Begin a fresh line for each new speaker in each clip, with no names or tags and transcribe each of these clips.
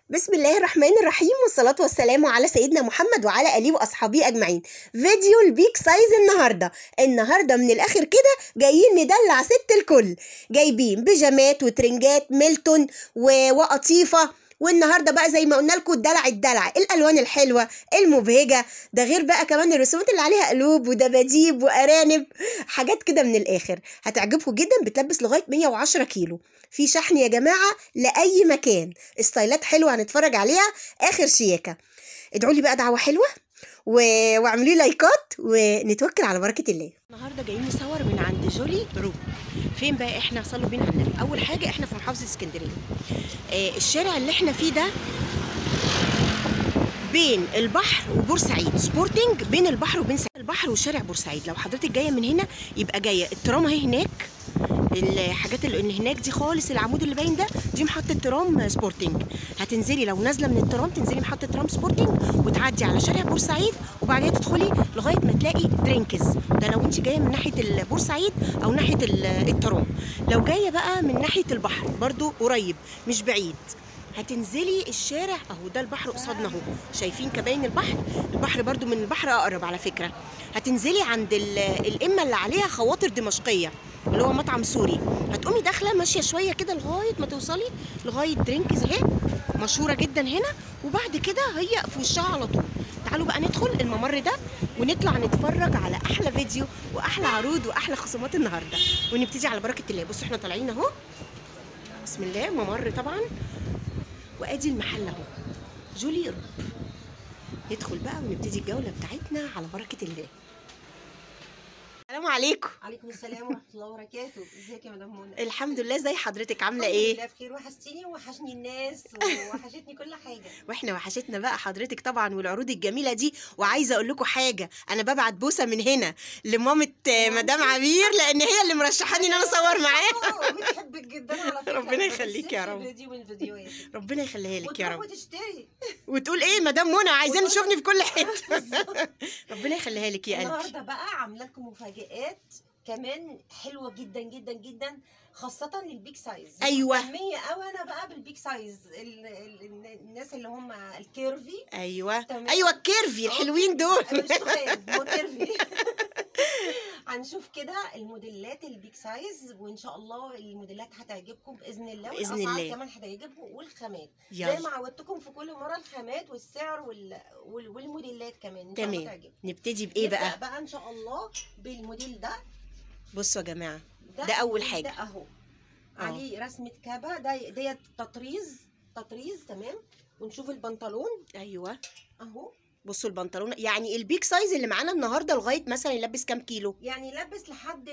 بسم الله الرحمن الرحيم والصلاة والسلام على سيدنا محمد وعلى آله وأصحابه أجمعين فيديو البيك سايز النهاردة النهاردة من الآخر كده جايين ندلع ست الكل جايبين بيجامات وترنجات ميلتون و- وقطيفة والنهارده بقى زي ما قلنا لكم الدلع الدلع الالوان الحلوه المبهجه ده غير بقى كمان الرسومات اللي عليها قلوب ودباديب وارانب حاجات كده من الاخر هتعجبكم جدا بتلبس لغايه 110 كيلو في شحن يا جماعه لاي مكان ستايلات حلوه هنتفرج عليها اخر شياكه ادعوا لي بقى دعوه حلوه و... واعملوا لي لايكات ونتوكل على بركه الله النهارده جايين نصور من عند جولي روب فين بقى احنا صلوا بينا على النبي اول حاجه احنا في محافظه اسكندريه آه الشارع اللي احنا فيه ده بين البحر وبورسعيد سبورتنج بين البحر وبين سعيد. البحر وشارع بورسعيد لو حضرتك جايه من هنا يبقى جايه الترام اهي هناك الحاجات اللي هناك دي خالص العمود اللي باين ده دي محطه ترام سبورتنج هتنزلي لو نازله من الترام تنزلي محطه ترام سبورتنج وتعدي على شارع بورسعيد وبعدين تدخلي لغايه ما تلاقي درينكز ده لو انت جايه من ناحيه ال- بورسعيد او ناحيه ال- الترام لو جايه بقى من ناحيه البحر برضو قريب مش بعيد هتنزلي الشارع اهو ده البحر قصادنا اهو شايفين كباين البحر البحر برضو من البحر اقرب على فكره هتنزلي عند ال- الامه اللي عليها خواطر دمشقيه اللي هو مطعم سوري هتقومي داخله ماشيه شويه كده لغايه ما توصلي لغايه درينكز اهي مشهوره جدا هنا وبعد كده هي في وشها على طول تعالوا بقى ندخل الممر ده ونطلع نتفرج على احلى فيديو واحلى عروض واحلى خصومات النهارده ونبتدي على بركه الله بصوا احنا طالعين اهو بسم الله ممر طبعا وادي المحل اهو جولي روب ندخل بقى ونبتدي الجوله بتاعتنا على بركه الله السلام عليكم
عليكم السلام ورحمه الله وبركاته ازيك يا مدام منى
الحمد لله زي حضرتك عامله
الحمد
ايه
لله بخير وحشتيني وحشني الناس وحشتني كل حاجه
واحنا وحشتنا بقى حضرتك طبعا والعروض الجميله دي وعايزه اقول لكم حاجه انا ببعت بوسه من هنا لمامه آه، مدام عبير لان هي اللي مرشحاني ان انا اصور معاها
آه، بتحبك جدا على فكره
ربنا
ما
يخليك يا
بتسيبش
رب.
فيديو من فيديوهاتك
ربنا يخليها لك يا
وتروح
رب
وتشتري
وتقول ايه مدام منى عايزين
وتقول-
نشوفني في كل حته ربنا يخليها لك يا قلبي
النهارده بقى عامله لكم مفاجآت كمان حلوه جدا جدا جدا خاصة للبيك سايز
أيوة.
مهتمية قوي انا بقى بالبيك سايز ال- ال- الناس اللي هم الكيرفي
ايوه
تمام.
ايوه الكيرفي الحلوين دول
مش تخيل مو كيرفي هنشوف كده الموديلات البيك سايز وان شاء الله الموديلات هتعجبكم باذن الله
بإذن
والأسعار
الله.
كمان هتعجبكم والخامات زي
يلا
ما عودتكم في كل مره الخامات والسعر وال... وال... والموديلات كمان ان شاء الله
تمام
تعجبكم
نبتدي بايه
نبدأ
بقى
بقى ان شاء الله بالموديل ده
بصوا يا جماعه
ده,
ده أول
الموديل
حاجة.
ده اهو
آه.
عليه رسمه كابه ده ديت تطريز تطريز تمام ونشوف البنطلون
ايوه
اهو
بصوا البنطلون يعني البيك سايز اللي معانا النهارده لغايه مثلا يلبس كام كيلو
يعني لبس لحد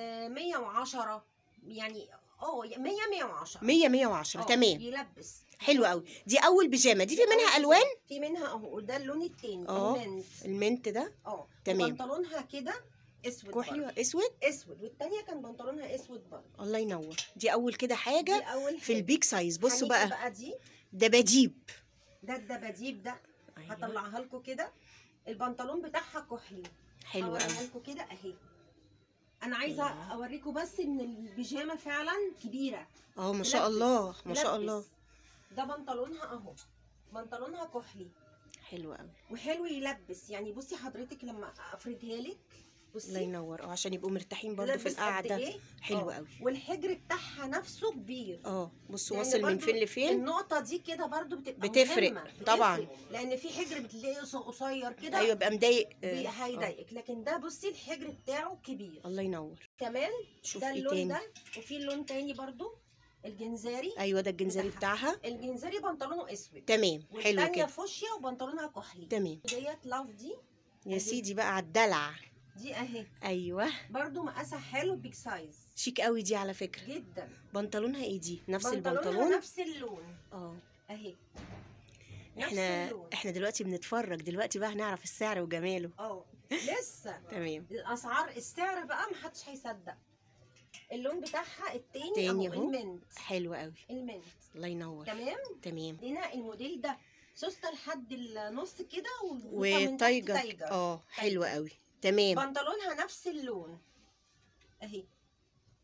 110 يعني اه 100 110
100 110
آه،
تمام
يلبس
حلو قوي دي اول بيجامه دي في منها الوان
في منها اهو ده اللون التاني
آه.
المنت
المنت ده
اه
تمام.
بنطلونها كده اسود برضه.
كحلي اسود
اسود والتانية كان بنطلونها اسود برضه
الله ينور دي اول كده
دي
حاجه
اول
في البيك سايز بصوا
هنيجي
بقى
بقى دي
دباديب
ده الدباديب ده
أيوة.
هطلعها لكم كده البنطلون بتاعها كحلي
حلو
هوريها
قوي
لكم كده اهي انا عايزه
أيوة.
اوريكم بس ان البيجامه فعلا كبيره
اه ما شاء
تلبس-
الله ما شاء
تلبس.
الله
ده بنطلونها اهو بنطلونها كحلي
حلو قوي
وحلو يلبس يعني بصي حضرتك لما افردها لك
الله
بصي
ينور اه عشان يبقوا مرتاحين برضو في
تلبس قد
القعده
إيه؟
حلو
آه.
قوي
والحجر بتاعها نفسه كبير
اه بصوا
يعني
واصل من
برضو
فين لفين
النقطة دي كده برضو بتبقى
بتفرق،
مهمة.
طبعاً.
بتفرق. لأن في حجر بتلاقيه قص- قصير كده
ايوه يبقى مضايق
بي-
آه،
هيضايقك لكن ده بصي الحجر بتاعه كبير
الله ينور
كمان
شوف
ده
ايه
اللون
تاني
ده وفي لون تاني برضو الجنزاري
ايوه ده الجنزري
بتاعها.
بتاعها
الجنزاري بنطلونه اسود
تمام حلو
والتانية
كده
فوشيا وبنطلونها كحلي
تمام
ديت لاف دي
يا
أهي.
سيدي بقى على الدلع
دي اهي
ايوه
برضو مقاسها حلو بيج سايز
شيك قوي دي على فكره
جدا
بنطلونها ايه دي نفس
بنطلونها
البنطلون
نفس اللون
اه
اهي نفس
احنا
اللون
احنا دلوقتي بنتفرج دلوقتي بقى هنعرف السعر وجماله
اه لسه
تمام
الاسعار السعر بقى محدش هيصدق اللون بتاعها التاني
تاني
اهو
أهو.
المنت
حلو قوي
المنت
الله ينور
تمام
تمام
هنا الموديل ده سوسته لحد النص كده وبيبقى من تحت
وتايجر
تايجر.
اه حلو قوي تمام
بنطلونها نفس اللون اهي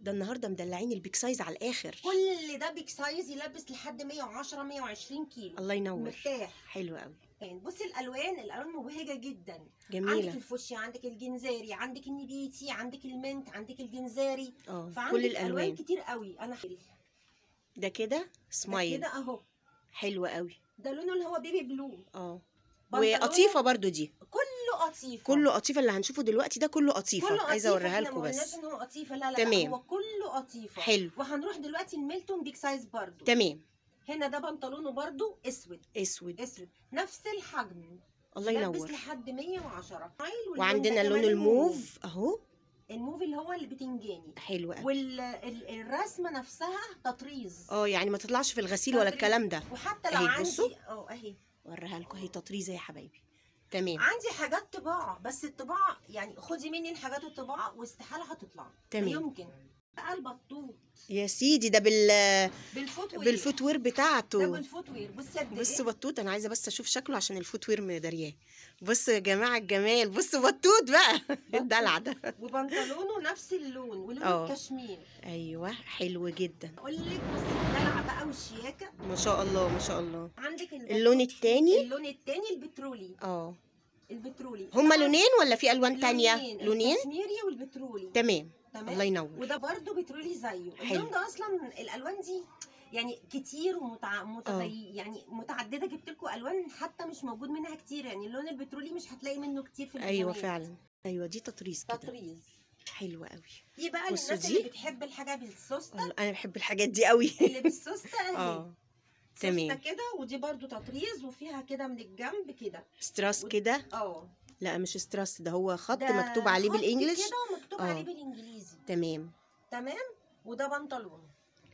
ده النهارده مدلعين البيك سايز على الاخر
كل ده بيك سايز يلبس لحد 110 120 كيلو
الله ينور
مرتاح
حلو قوي
يعني بصي الالوان الالوان مبهجه جدا عندك
جميله
الفوشيا عندك الجنزاري عندك النبيتي عندك المنت عندك الجنزاري
اه
فعندك
كل
الالوان
الالوان
كتير قوي انا حل.
ده كده
ده
سمايل
كده اهو
حلو قوي
ده لونه اللي هو بيبي بلو
اه
بنطلونه
وقطيفه برضو دي
كله قطيفه
كله قطيفه اللي هنشوفه دلوقتي ده كله قطيفه
كله
عايزه
قطيفة،
اوريها
إحنا
لكم
ما قلناش
بس
ان هو قطيفه لا لا
تمام.
لا هو كله قطيفه
حلو
وهنروح دلوقتي الميلتون بيك سايز برضو
تمام
هنا ده بنطلونه برضو اسود
اسود
اسود نفس الحجم
الله
يلبس
ينور
لحد 110 واللون
وعندنا
ده
اللون
كمان
الموف اهو
الموف اللي هو البتنجاني
حلو قوي
والرسمه نفسها تطريز
اه يعني ما تطلعش في الغسيل ولا
تطريز.
الكلام ده
وحتى لو
أهي بصوا.
عندي اه اهي
اوريها لكم هي تطريزه يا حبايبي تمام
عندي حاجات طباعه بس الطباعه يعني خدي مني الحاجات الطباعه واستحاله هتطلع
تمام.
يمكن بقى البطوط
يا سيدي ده بال
بالفوت وير
بالفوت وير
ده
بتاعته
بالفوت وير بصي قد
بص
ايه
بطوط انا عايزه بس اشوف شكله عشان الفوت وير مدارياه بصوا يا جماعه الجمال بصوا بطوط بقى الدلع ده
وبنطلونه نفس اللون ولون
اه.
الكشمير
ايوه حلو جدا
اقول لك بصي الدلع بقى والشياكه
ما شاء الله ما شاء الله
عندك البطوط.
اللون التاني
اللون التاني البترولي
اه
البترولي
هما
طبعاً
لونين ولا في الوان تانية لونين
الكشميري والبترولي
تمام
تمام
الله ينور
وده برضو بترولي زيه
حلو.
اللون ده اصلا الالوان دي يعني كتير ومتع... متغي... يعني متعدده جبت لكم الوان حتى مش موجود منها كتير يعني اللون البترولي مش هتلاقي منه كتير في
ايوه
الميزانيات.
فعلا ايوه دي تطريز كده
تطريز
حلوه قوي
دي بقى
بصوا
للناس
دي.
اللي بتحب الحاجه بالسوسته
والله انا بحب الحاجات دي قوي
اللي بالسوسته اهي
اه
سوسته
تمام
كده ودي برضو تطريز وفيها كده من الجنب كده
ستراس
ود-
كده
اه
لا مش ستراس ده هو خط
ده
مكتوب عليه
خط
بالانجلش
كده ومكتوب
اه.
عليه بالانجليزي
تمام
تمام وده بنطلون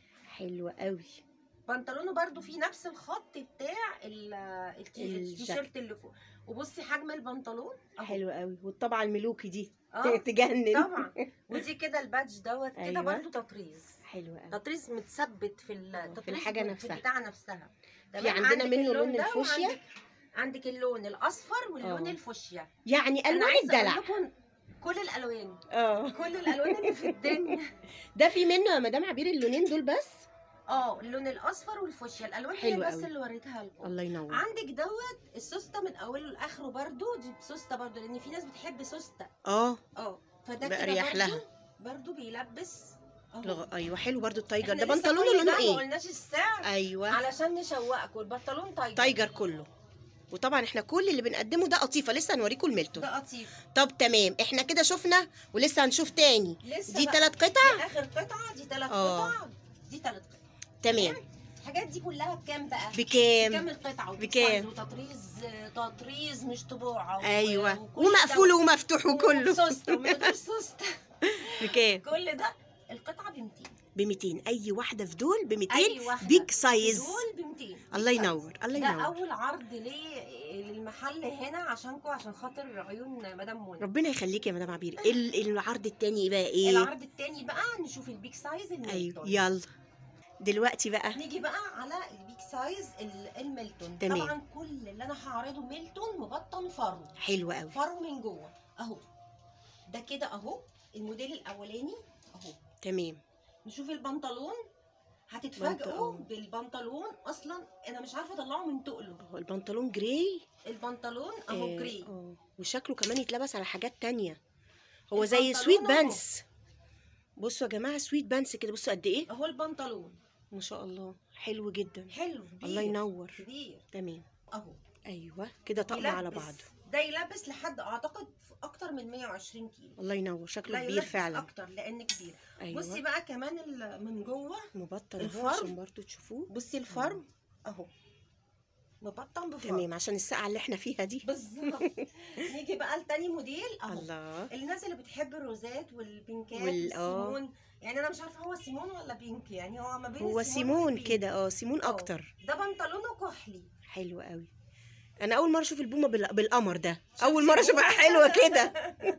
حلو قوي
بنطلونه برضو فيه نفس الخط بتاع ال- التي-
الجاكيت.
التيشيرت اللي فوق وبصي حجم البنطلون أهو.
حلو قوي والطبعه الملوكي دي
اه
تجنن
طبعا ودي كده البادج دوت كده
أيوة.
برضو تطريز
حلو قوي
تطريز متثبت في ال-
في
تطريز
الحاجة
في
نفسها.
البتاع نفسها
في
تمام؟
عندنا
عندك
منه
اللون
لون
ده
الفوشيا.
وعندك- عندك اللون الاصفر واللون
اه.
الفوشيا
يعني
انا
الوان
عايزه
الدلع
اقول لكم كل الالوان
اه
كل الالوان اللي في الدنيا
ده في منه يا مدام عبير اللونين دول بس
اه اللون الاصفر والفوشيا الالوان هي
حلو
بس
قوي.
اللي وريتها لكم
الله ينور
عندك دوت السوسته من اوله لاخره برضو دي بسوسته برضو لان في ناس بتحب سوسته
اه
اه فده
بقى
كده
أريح
برضو
لها.
برضو بيلبس اهو
لغ... ايوه حلو برضو التايجر
احنا
ده
لسه
بنطلونه
كل
لونه
ده ما
ايه
قلناش السعر
ايوه
علشان نشوقكم البنطلون تايجر
تايجر كله وطبعا احنا كل اللي بنقدمه ده قطيفه لسه هنوريكم الميلتون
ده قطيف
طب تمام احنا كده شفنا ولسه هنشوف تاني
لسه
دي
بقى-
ثلاث قطع
دي اخر قطعه دي ثلاث
اه.
قطع دي ثلاث قطع
تمام
الحاجات دي كلها بكام بقى
بكام
بكام القطعه
بكام؟
وتطريز تطريز مش طباعه و-
ايوه
وكل
ومقفول
ده
ومفتوح وكله
وسوسته ومن غير سوسته
بكام
كل ده القطعه ب 200
ب 200 اي واحده في دول ب 200
اي واحده
بيج سايز
دول ب 200
الله ينور الله
ده
ينور
اول عرض ليه للمحل هنا عشانكم عشان خاطر عيون مدام منى
ربنا يخليك يا مدام عبير ال- العرض التاني بقى ايه
العرض التاني بقى نشوف البيك سايز
ايوه
الميلتون
يلا دلوقتي بقى
نيجي بقى على البيك سايز ال- الميلتون
تمام.
طبعا كل اللي انا هعرضه ميلتون مبطن فرو
حلو قوي
فرو من جوه اهو ده كده اهو الموديل الاولاني اهو
تمام
نشوف البنطلون هتتفاجئوا
بنطلون.
بالبنطلون اصلا انا مش عارفه اطلعه من تقله
هو البنطلون جراي
البنطلون اهو
آه،
جري
آه. وشكله كمان يتلبس على حاجات تانية هو زي
البنطلون
سويت
أهو.
بانس بصوا يا جماعه سويت بانس كده بصوا قد ايه
اهو البنطلون
ما شاء الله حلو جدا
حلو كبير
الله ينور
كبير
تمام
اهو
ايوه كده طقم على
يلبس-
بعضه
ده يلبس لحد اعتقد في اكتر من 120 كيلو
الله ينور شكله
لا
كبير
يلبس
فعلا
اكتر لان كبير
ايوه
بصي بقى كمان ال- من جوه
مبطن اهو
الفرو.
عشان برضه تشوفوه
بصي الفرو اهو مبطن بفرو
تمام عشان الساعه اللي احنا فيها دي
بالظبط نيجي بقى لتاني موديل اهو
الله
الناس اللي بتحب الروزات والبينكات
وال- آه.
والسيمون يعني انا مش عارفه هو سيمون ولا بينك يعني هو ما بين
هو
السيمون
سيمون
والبينك.
كده اه سيمون
آه.
اكتر
ده بنطلونه كحلي
حلو قوي انا اول مره اشوف البومه بال- بالقمر ده اول
شفتي
مره
البومة؟
اشوفها حلوه كده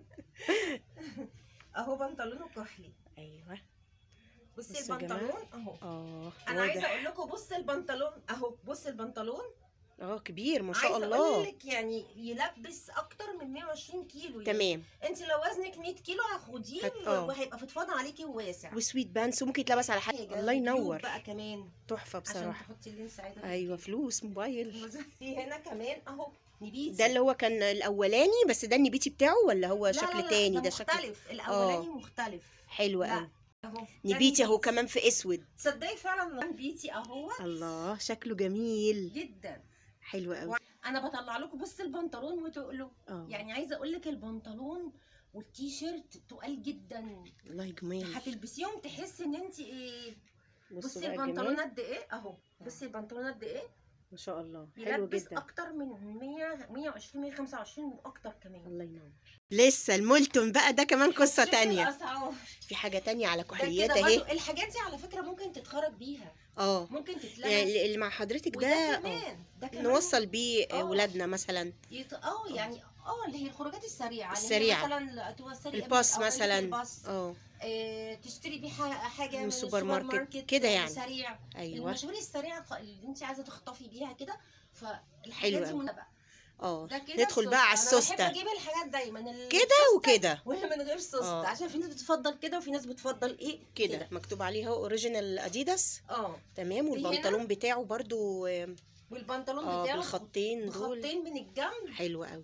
اهو بنطلونه كحلي
ايوه
بصي
بصوا يا جماعة.
البنطلون اهو
اه
انا عايزه
واضح
اقول لكم بص البنطلون اهو بص البنطلون
اه كبير ما شاء
عايزه
الله
اقول لك يعني يلبس اكتر من 120 كيلو يعني
تمام
انت لو وزنك 100 كيلو هتاخديه
هت- اه.
وهيبقى فضفاض عليكي وواسع
وسويت بانس وممكن يتلبس على حاجه
حاجة
الله
وجيوب
ينور
بقى كمان
تحفه
عشان
بصراحه
تحطي اللي انت عايزاه
ايوه فلوس موبايل
في هنا كمان اهو نبيتي
ده اللي هو كان الاولاني بس ده النبيتي بتاعه ولا هو
لا،
شكل
لا، لا،
تاني
ده
ده شكل
مختلف الاولاني مختلف
حلو
لا،
قوي
اهو ده
نبيتي اهو كمان في اسود
تصدقي فعلا نبيتي اهو
الله شكله جميل
جدا
حلو قوي
انا بطلع لكم بص البنطلون وتقلوا
اه
يعني عايزه اقول لك البنطلون والتيشيرت تقال جدا
والله جميل
هتلبسيهم تحسي ان انت ايه
بصوا
بصي
بقى
البنطلون
الجمال
قد ايه اهو بصي البنطلون قد ايه
ما شاء الله حلو
يلبس
جدا
اكتر من 100 120 125 واكتر كمان
الله ينور لسه المولتون بقى ده كمان قصة
شوفي
تانية
الأسعار.
في حاجة تانية على
ده كده
كحليات
برضو
اهي
الحاجات دي على فكره ممكن تتخرج بيها
اه
ممكن تتلبس
يعني اللي مع حضرتك
وده
ده اه
كمان ده كمان
نوصل بيه
اه.
ولادنا مثلا
يت... اه يعني اه اللي هي الخروجات السريعه اللي هي
السريعة.
مثلا توصلي ابنك
الباص
أو بنتك
مثلا
الباص
اه
آه تشتري بيه ح- حاجه
من
من
السوبر
السوبر
ماركت.
ماركت,
كده يعني.
سريع
ايوه
المشاوير السريعه ق- اللي انت عايزه تخطفي بيها كده
حلو
فالحاجات دي
أوي.
مناسبة.
اه
ده كده
ندخل بقى على
انا
السوستة
بحب اجيب الحاجات دايما ال-
كده
السوستة
وكده
وهي من غير سوست
اه.
عشان في ناس بتفضل كده وفي ناس بتفضل ايه
كده مكتوب عليه اهو اوريجينال اديداس
اه
تمام
في هنا؟
والبنطلون بتاعه برضو اه
والبنطلون
آه،
بتاعه
بالخطين دول
بخطين من الجنب
حلو قوي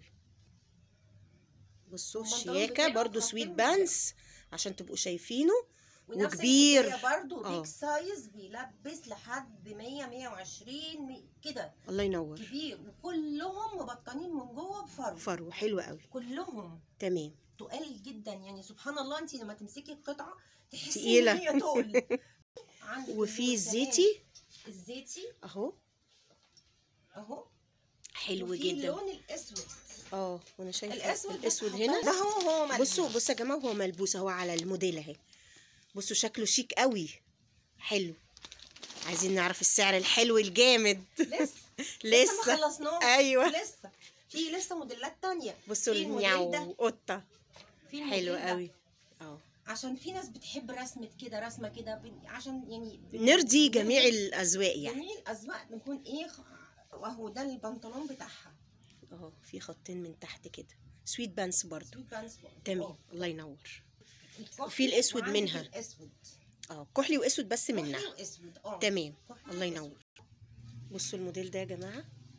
بصوا
والبنطلون
شياكة
بتاعه
برضو
خطين
سويت
من
بانس عشان تبقوا شايفينه
ونفس
وكبير.
الحكاية برضو
اه.
بيج سايز بيلبس لحد 100 120 مي- كده
الله ينور
كبير وكلهم مبطنين من جوه بفرو
فرو حلو قوي
كلهم
تمام
تقال جدا يعني سبحان الله انت لما تمسكي القطعه تحسي
تقيلة.
ان هي تقل عندك
وفي
اللون
الزيتي
كمان. الزيتي
اهو
اهو
حلو
وفي
جدا
اللون الاسود
اه وانا شايفه
الاسود ده
الاسود
تحفة.
هنا
ده هو هو ملبوس.
بصوا بصوا يا جماعه هو ملبوس اهو على الموديل اهي بصوا شكله شيك قوي حلو عايزين نعرف السعر الحلو الجامد
لسه لسه
لسه
ما خلصناش
ايوه
لسه في لسه موديلات تانية
بصوا
في الموديل
المياو
ده.
قطه
في
حلو
الموديل ده.
قوي اه
عشان في ناس بتحب رسمة كده رسمة كده بن- عشان يعني بن-
نرضي جميع
نرضي
الاذواق يعني
جميع الأذواق بنكون إيه خ- وهو ده البنطلون بتاعها
اه في خطين من تحت كده سويت بانس برضو
سويت بانس برضه.
تمام
اه.
الله ينور
الكحلي
وفي الأسود
وعندك
منها.
الأسود
اه كحلي واسود بس منها
كحلي وأسود اه
تمام
كحلي
الله
وأسود.
ينور بصوا الموديل ده يا جماعه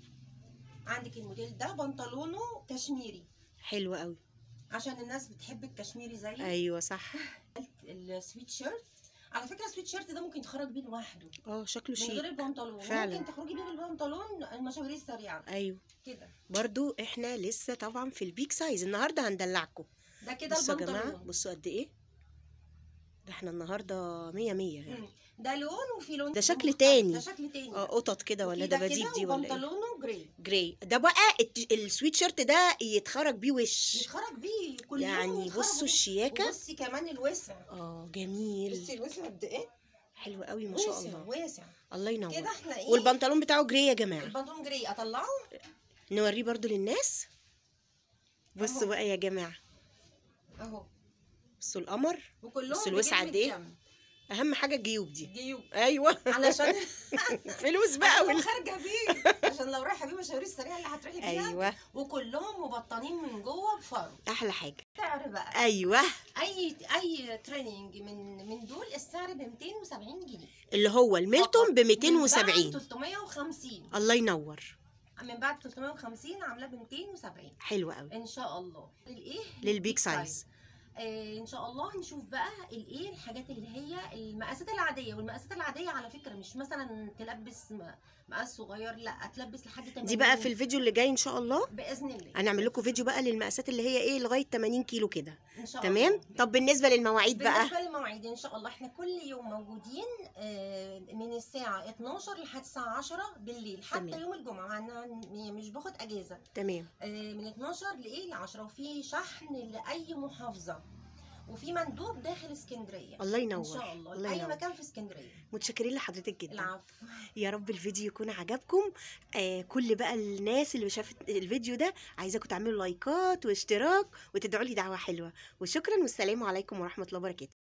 عندك الموديل ده بنطلونه كشميري
حلو قوي
عشان الناس بتحب الكشميري زي
ايوه صح
السويت شيرت على فكرة السويت شيرت ده ممكن تخرج بيه لوحده
اه شكله
من غير
شيك
البنطلون
فعلا.
ممكن تخرجي بيه بالبنطلون المشاوير السريعة
ايوه
كده
برضو احنا لسه طبعا في البيك سايز النهارده هندلعكم
ده كده
بصوا يا جماعه
البنطلون
بصوا قد ايه ده احنا النهارده مية مية يعني
مم. ده لون وفي لون
ده شكل
مختلف.
تاني.
ده شكل تاني
اه قطط كده ولا
وفي ده
دباديب
كده
دي ولا ايه
وبنطلونه جراي
جراي ده بقى الت- السويت شيرت ده يتخرج بيه وش
يتخرج بيه كل يوم
يعني
يتخرجوا
بصوا
بيه.
الشياكه
وبصي كمان الوسع
اه جميل
بصي الوسع قد ايه
حلو قوي ما شاء
واسع
الله
واسع
الله
كده
ينور
احنا ايه
والبنطلون بتاعه جراي يا جماعه
البنطلون جراي اطلعه
نوريه برضو للناس بصوا
أهو.
بقى يا جماعه
اهو
بصوا القمر
وكلهم
بص الوسع
بجيب
قد إيه؟
الجنب.
اهم حاجه الجيوب دي
جيوب
ايوه
علشان
فلوس بقى
عشان لو
وال...
خارجه بيه عشان لو رايحه بيه مشاوير السريعه اللي هتروحي بيها
ايوه
وكلهم مبطنين من جوه بفرو
احلى حاجه
سعر بقى
ايوه
اي اي تريننج من من دول السعر ب 270 جنيه
اللي هو الميلتون ب
من
270
بعد 350
الله ينور
من بعد 350 عاملاه ب 270
حلو قوي
ان شاء الله الايه
للبيك سايز
آه ان شاء الله نشوف بقى الايه الحاجات اللي هي المقاسات العاديه والمقاسات العاديه على فكره مش مثلا تلبس م- مقاس صغير لا تلبس لحد 80
دي بقى في الفيديو اللي جاي ان شاء الله
باذن الله
هنعمل لكم فيديو بقى للمقاسات اللي هي ايه لغايه 80 كيلو كده
ان شاء
تمام
الله
طب بالنسبه للمواعيد بقى
بالنسبه للمواعيد ان شاء الله احنا كل يوم موجودين آه، من الساعه 12 لحد الساعه 10 بالليل حتى
تمام.
يوم الجمعه مع إن أنا مش باخد اجازه
تمام
آه، من 12 لايه ل 10 وفي شحن لاي محافظه وفي مندوب داخل اسكندريه
الله ينور
ان شاء الله
الله
لاي
ينور
مكان في اسكندريه
متشكرين لحضرتك جدا
العفو
يا رب الفيديو يكون عجبكم آه كل بقى الناس اللي شافت الفيديو ده عايزاكم تعملوا لايكات واشتراك وتدعوا لي دعوه حلوه وشكرا والسلام عليكم ورحمه الله وبركاته